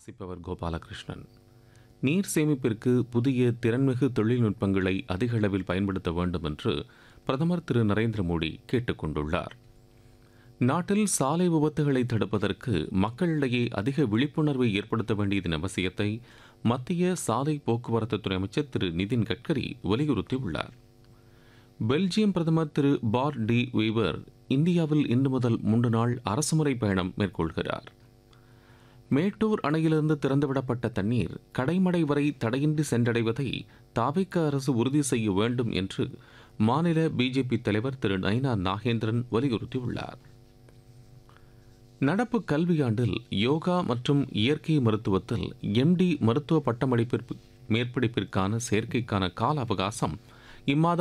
வாசிப்பவர் கோபாலகிருஷ்ணன் நீர் சேமிப்பிற்கு புதிய திறன்மிகு தொழில்நுட்பங்களை அதிக அளவில் பயன்படுத்த வேண்டும் என்று பிரதமர் திரு நரேந்திர மோடி கேட்டுக் கொண்டுள்ளார் நாட்டில் சாலை விபத்துகளை தடுப்பதற்கு மக்களிடையே அதிக விழிப்புணர்வை ஏற்படுத்த வேண்டியதன் அவசியத்தை மத்திய சாலை போக்குவரத்து துறை அமைச்சர் திரு நிதின் கட்கரி வலியுறுத்தியுள்ளார் பெல்ஜியம் பிரதமர் திரு பார் டி வீவர் இந்தியாவில் இன்று முதல் மூன்று நாள் அரசுமுறை பயணம் மேற்கொள்கிறார் மேட்டூர் அணையிலிருந்து திறந்துவிடப்பட்ட தண்ணீர் கடைமடை வரை தடையின்றி சென்றடைவதை தாவிக்க அரசு உறுதி செய்ய வேண்டும் என்று மாநில பிஜேபி தலைவர் திரு நைனா நாகேந்திரன் வலியுறுத்தியுள்ளார் நடப்பு கல்வியாண்டில் யோகா மற்றும் இயற்கை மருத்துவத்தில் எம்டி மருத்துவ பட்டமளிப்பிற்கு மேற்படிப்பிற்கான சேர்க்கைக்கான கால அவகாசம் இம்மாதம்